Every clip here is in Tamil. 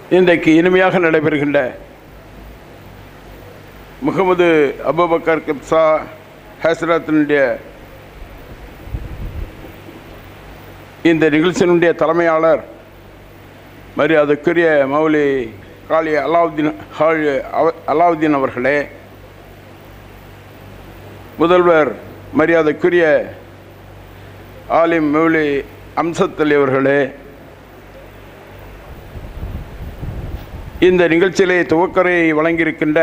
இன்றைக்கு இனிமையாக நடைபெறுகின்ற முகமது அபுபக்கர் கிப்சா ஹசரத்தினுடைய இந்த நிகழ்ச்சியினுடைய தலைமையாளர் மரியாதைக்குரிய மௌலி காளி அலாவுதீன் ஹால் அவ- அலாவுதீன் அவர்களே முதல்வர் மரியாதைக்குரிய ஆலிம் மௌலி அம்சத் அலி அவர்களே இந்த நிகழ்ச்சியிலே துவக்கரை வழங்கியிருக்கின்ற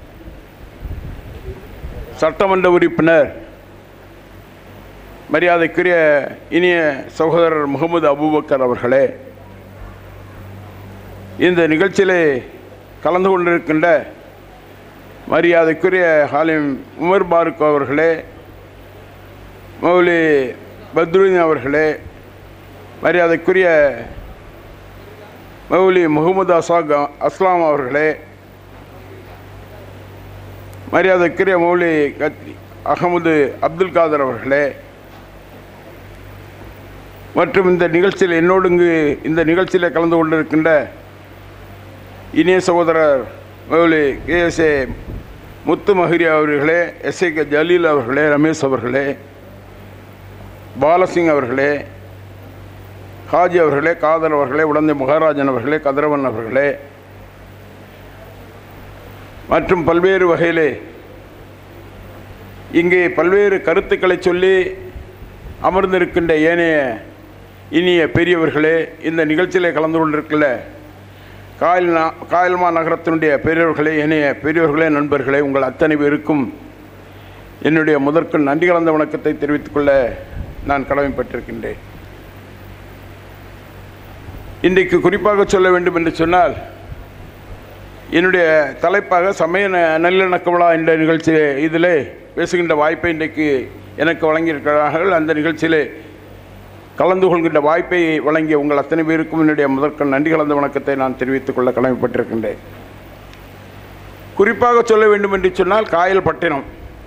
சட்டமன்ற உறுப்பினர் மரியாதைக்குரிய இனிய சகோதரர் முகமது அபூபக்கர் அவர்களே இந்த நிகழ்ச்சியிலே கலந்து கொண்டிருக்கின்ற மரியாதைக்குரிய ஹாலிம் உமர் பாருக் அவர்களே மௌலி பத்ருதீன் அவர்களே மரியாதைக்குரிய மௌலி முகமது அசாக் அஸ்லாம் அவர்களே மரியாதைக்குரிய மௌலி கத் அகமது அப்துல் காதர் அவர்களே மற்றும் இந்த நிகழ்ச்சியில் என்னோடு இங்கு இந்த நிகழ்ச்சியில் கலந்து கொண்டிருக்கின்ற இனிய சகோதரர் Mouli K S A Muthu மஹிரி அவர்களே எஸ் ஏ கே ஜலீல் அவர்களே ரமேஷ் அவர்களே பாலசிங் அவர்களே ஹாஜி அவர்களே காதர் அவர்களே உடந்தை மகாராஜன் அவர்களே கதிரவன் அவர்களே மற்றும் பல்வேறு வகையிலே இங்கே பல்வேறு கருத்துக்களை சொல்லி அமர்ந்திருக்கின்ற ஏனைய இனிய பெரியவர்களே இந்த நிகழ்ச்சியில் கலந்து கொண்டிருக்கிற காயல் நா காயல்மா நகரத்தினுடைய பெரியவர்களே இணைய பெரியவர்களே நண்பர்களே உங்கள் அத்தனை பேருக்கும் என்னுடைய முதற்கு நன்றி கலந்த வணக்கத்தை தெரிவித்துக் கொள்ள நான் கடமைப்பட்டிருக்கின்றேன் இன்றைக்கு குறிப்பாக சொல்ல வேண்டும் என்று சொன்னால் என்னுடைய தலைப்பாக சமய ந- நல்லிணக்க விழா என்ற நிகழ்ச்சி இதிலே பேசுகின்ற வாய்ப்பை இன்றைக்கு எனக்கு வழங்கியிருக்கிறார்கள் அந்த நிகழ்ச்சியிலே கலந்து கொள்கின்ற வாய்ப்பை வழங்கிய உங்கள் அத்தனை பேருக்கும் என்னுடைய முதற்க நன்றி கலந்த வணக்கத்தை நான் தெரிவித்துக் கொள்ள கடமைப்பட்டிருக்கின்றேன் குறிப்பாக சொல்ல வேண்டும் என்று சொன்னால் காயல்பட்டினம்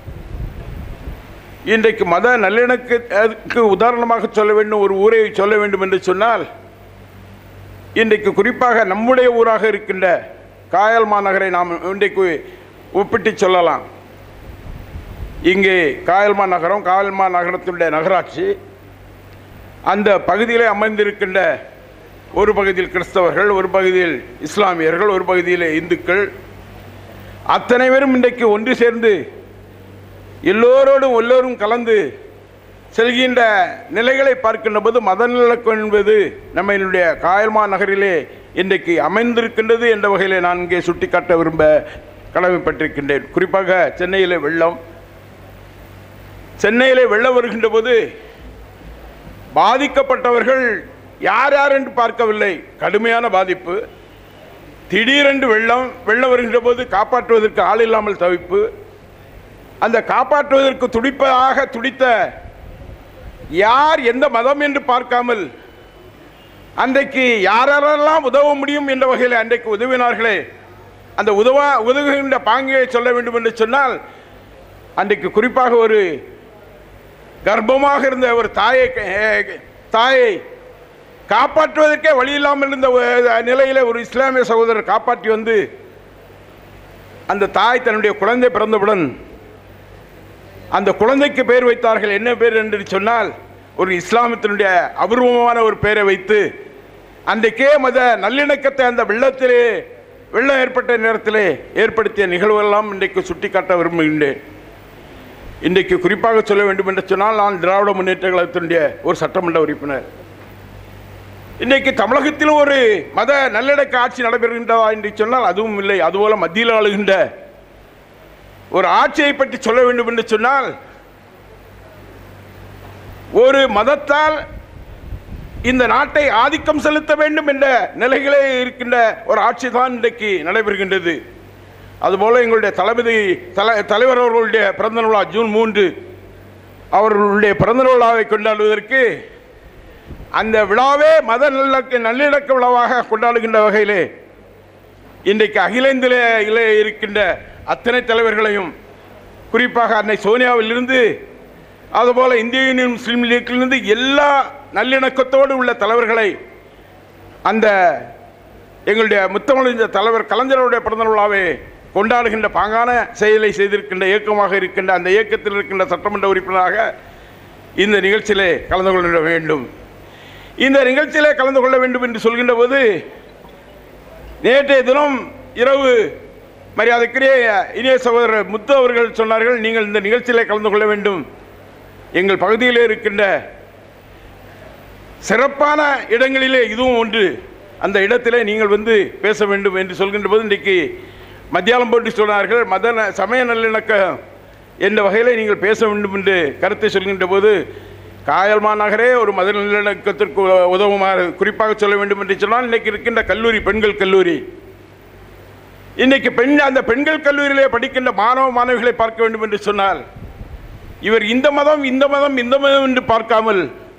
இன்றைக்கு மத நல்லிணக்கத்துக்கு உதாரணமாக சொல்ல வேண்டும் ஒரு ஊரை சொல்ல வேண்டும் என்று சொன்னால் இன்றைக்கு குறிப்பாக நம்முடைய ஊராக இருக்கின்ற காயல் மாநகரை நாம் இன்றைக்கு ஒப்பிட்டு சொல்லலாம் இங்கே காயல்மா நகரம் காயல்மா நகரத்தினுடைய நகராட்சி அந்த பகுதியிலே அமைந்திருக்கின்ற ஒரு பகுதியில் கிறிஸ்தவர்கள் ஒரு பகுதியில் இஸ்லாமியர்கள் ஒரு பகுதியில் இந்துக்கள் அத்தனை பேரும் இன்றைக்கு ஒன்று சேர்ந்து எல்லோரோடும் எல்லோரும் கலந்து செல்கின்ற நிலைகளை பார்க்கின்ற போது மத நிலக்கம் என்பது நம்மளுடைய காயல்மா நகரிலே இன்றைக்கு அமைந்திருக்கின்றது என்ற வகையிலே நான் இங்கே சுட்டிக்காட்ட விரும்ப கடமைப்பட்டிருக்கின்றேன் குறிப்பாக சென்னையிலே வெள்ளம் சென்னையிலே வெள்ளம் வருகின்ற போது பாதிக்கப்பட்டவர்கள் யார் யார் என்று பார்க்கவில்லை கடுமையான பாதிப்பு திடீரென்று வெள்ளம் வெள்ளம் வருகின்ற போது காப்பாற்றுவதற்கு ஆள் இல்லாமல் தவிப்பு அந்த காப்பாற்றுவதற்கு துடிப்பதாக துடித்த யார் எந்த மதம் என்று பார்க்காமல் அன்றைக்கு யாரெல்லாம் உதவ முடியும் என்ற வகையில் அன்றைக்கு உதவினார்களே அந்த உதவ உதவுகின்ற பாங்கியை சொல்ல வேண்டும் என்று சொன்னால் அன்றைக்கு குறிப்பாக ஒரு கர்ப்பமாக இருந்த ஒரு தாயை க- தாயை காப்பாற்றுவதற்கே வழி இல்லாமல் இருந்த ஒரு நிலையில் ஒரு இஸ்லாமிய சகோதரர் காப்பாற்றி வந்து அந்த தாய் தன்னுடைய குழந்தை பிறந்தவுடன் அந்த குழந்தைக்கு பெயர் வைத்தார்கள் என்ன பேர் என்று சொன்னால் ஒரு இஸ்லாமத்தினுடைய அபூர்வமான ஒரு பெயரை வைத்து அன்றைக்கே மத நல்லிணக்கத்தை அந்த வெள்ளத்திலே வெள்ளம் ஏற்பட்ட நேரத்திலே ஏற்படுத்திய நிகழ்வுகளெல்லாம் இன்றைக்கு சுட்டிக்காட்ட விரும்புகின்றேன் இன்றைக்கு குறிப்பாக சொல்ல வேண்டும் என்று சொன்னால் நான் திராவிட முன்னேற்ற கழகத்தினுடைய ஒரு சட்டமன்ற உறுப்பினர் இன்றைக்கு தமிழகத்திலும் ஒரு மத நல்லிணக்க ஆட்சி நடைபெறுகின்றதா என்று சொன்னால் அதுவும் இல்லை அதுபோல மத்தியில் ஆளுகின்ற ஒரு ஆட்சியை பற்றி சொல்ல வேண்டும் என்று சொன்னால் ஒரு மதத்தால் இந்த நாட்டை ஆதிக்கம் செலுத்த வேண்டும் என்ற நிலைகளே இருக்கின்ற ஒரு ஆட்சி தான் இன்றைக்கு நடைபெறுகின்றது அதுபோல எங்களுடைய தளபதி தல தலைவர் அவர்களுடைய பிறந்த விழா ஜூன் மூன்று அவர்களுடைய பிறந்த விழாவை கொண்டாடுவதற்கு அந்த விழாவே மத நல்லக்க நல்லிணக்க விழாவாக கொண்டாடுகின்ற வகையிலே இன்றைக்கு அகில இந்தியிலே இருக்கின்ற அத்தனை தலைவர்களையும் குறிப்பாக அன்னை சோனியாவிலிருந்து அதுபோல் இந்திய யூனியன் முஸ்லீம் லீக்கிலிருந்து எல்லா நல்லிணக்கத்தோடு உள்ள தலைவர்களை அந்த எங்களுடைய முத்தமிழிந்த தலைவர் கலைஞருடைய பிறந்த விழாவை கொண்டாடுகின்ற பாங்கான செயலை செய்திருக்கின்ற இயக்கமாக இருக்கின்ற அந்த இயக்கத்தில் இருக்கின்ற சட்டமன்ற உறுப்பினராக இந்த நிகழ்ச்சியிலே கலந்து கொள்ள வேண்டும் இந்த நிகழ்ச்சியிலே கலந்து கொள்ள வேண்டும் என்று சொல்கின்ற போது நேற்றைய தினம் இரவு மரியாதைக்குரிய இனிய சகோதரர் முத்து அவர்கள் சொன்னார்கள் நீங்கள் இந்த நிகழ்ச்சியிலே கலந்து கொள்ள வேண்டும் எங்கள் பகுதியிலே இருக்கின்ற சிறப்பான இடங்களிலே இதுவும் ஒன்று அந்த இடத்திலே நீங்கள் வந்து பேச வேண்டும் என்று சொல்கின்ற போது இன்றைக்கு மத்தியானம் போட்டு சொன்னார்கள் மத ந- சமய நல்லிணக்கம் என்ற வகையில் நீங்கள் பேச வேண்டும் என்று கருத்தை சொல்கின்ற போது காயல் மாநகரே ஒரு மத நல்லிணக்கத்திற்கு உ- உதவுமாறு குறிப்பாக சொல்ல வேண்டும் என்று சொன்னால் இன்றைக்கு இருக்கின்ற கல்லூரி பெண்கள் கல்லூரி இன்னைக்கு பெண் அந்த பெண்கள் கல்லூரியிலே படிக்கின்ற மாணவ மாணவிகளை பார்க்க வேண்டும் என்று சொன்னால் இவர் இந்த மதம் இந்த மதம் இந்த மதம் என்று பார்க்காமல்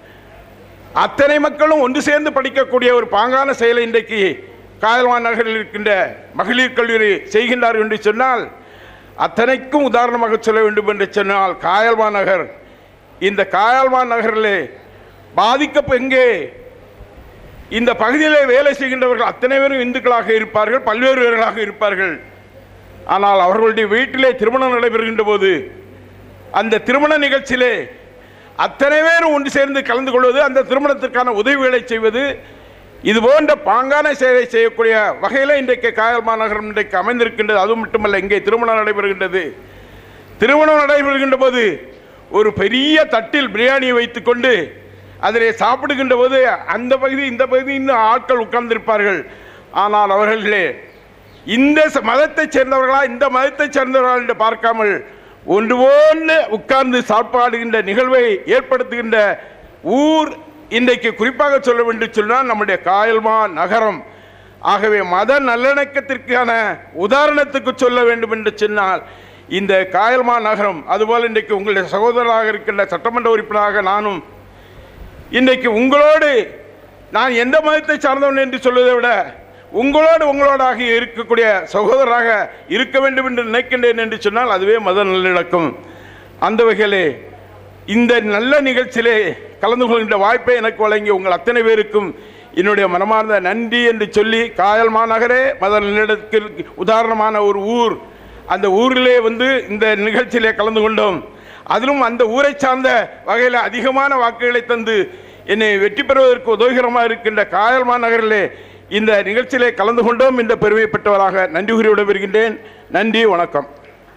அத்தனை மக்களும் ஒன்று சேர்ந்து படிக்கக்கூடிய ஒரு பாங்கான செயலை இன்றைக்கு காயல்வான் நகரில் இருக்கின்ற மகளிர் கல்லூரி செய்கின்றார்கள் என்று சொன்னால் அத்தனைக்கும் உதாரணமாக சொல்ல வேண்டும் என்று சொன்னால் காயல்வான் நகர் இந்த காயல்வான் நகரிலே பாதிக்க எங்கே இந்த பகுதியிலே வேலை செய்கின்றவர்கள் அத்தனை பேரும் இந்துக்களாக இருப்பார்கள் பல்வேறு பேர்களாக இருப்பார்கள் ஆனால் அவர்களுடைய வீட்டிலே திருமணம் நடைபெறுகின்ற போது அந்த திருமண நிகழ்ச்சியிலே அத்தனை பேரும் ஒன்று சேர்ந்து கலந்து கொள்வது அந்த திருமணத்திற்கான உதவிகளை செய்வது இது போன்ற பாங்கான சேவை செய்யக்கூடிய வகையில் இன்றைக்கு காயல் மாநகரம் இன்றைக்கு அமைந்திருக்கின்றது அது மட்டுமல்ல இங்கே திருமணம் நடைபெறுகின்றது திருமணம் நடைபெறுகின்ற போது ஒரு பெரிய தட்டில் பிரியாணியை வைத்துக்கொண்டு அதிலே சாப்பிடுகின்ற போது அந்த பகுதி இந்த பகுதி இன்னும் ஆட்கள் உட்கார்ந்திருப்பார்கள் ஆனால் அவர்களே இந்த ச- மதத்தைச் சேர்ந்தவர்களா இந்த மதத்தைச் சேர்ந்தவர்களா என்று பார்க்காமல் ஒன்று போன்று உட்கார்ந்து சாப்பாடுகின்ற நிகழ்வை ஏற்படுத்துகின்ற ஊர் இன்றைக்கு குறிப்பாக சொல்ல வேண்டும் சொன்னால் நம்முடைய காயல்மா நகரம் ஆகவே மத நல்லிணக்கத்திற்கான உதாரணத்துக்கு சொல்ல வேண்டும் என்று சொன்னால் இந்த காயல்மா நகரம் அதுபோல் இன்றைக்கு உங்களுடைய சகோதரராக இருக்கின்ற சட்டமன்ற உறுப்பினராக நானும் இன்றைக்கு உங்களோடு நான் எந்த மதத்தை சார்ந்தவன் என்று சொல்வதை விட உங்களோடு உங்களோடாக இருக்கக்கூடிய சகோதரராக இருக்க வேண்டும் என்று நினைக்கின்றேன் என்று சொன்னால் அதுவே மத நல்லிணக்கம் அந்த வகையிலே இந்த நல்ல நிகழ்ச்சியிலே கலந்து கொள்கின்ற வாய்ப்பை எனக்கு வழங்கி உங்கள் அத்தனை பேருக்கும் என்னுடைய மனமார்ந்த நன்றி என்று சொல்லி காயல் மாநகரே மத நல்லிணக்கத்திற்கு உதாரணமான ஒரு ஊர் அந்த ஊரிலே வந்து இந்த நிகழ்ச்சியிலே கலந்து கொண்டோம் அதிலும் அந்த ஊரை சார்ந்த வகையில் அதிகமான வாக்குகளை தந்து என்னை வெற்றி பெறுவதற்கு உதவிகரமாக இருக்கின்ற காயல் மாநகரிலே இந்த நிகழ்ச்சியிலே கலந்து கொண்டோம் என்ற பெருமைப்பட்டவராக நன்றி கூறி விடைபெறுகின்றேன் நன்றி வணக்கம்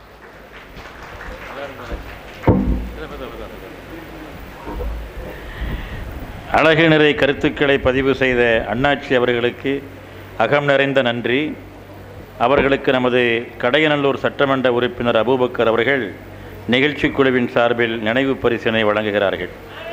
அழகு நிறை கருத்துக்களை பதிவு செய்த அண்ணாச்சி அவர்களுக்கு அகம் நிறைந்த நன்றி அவர்களுக்கு நமது கடையநல்லூர் சட்டமன்ற உறுப்பினர் அபூபக்கர் அவர்கள் நிகழ்ச்சி குழுவின் சார்பில் நினைவு பரிசினை வழங்குகிறார்கள்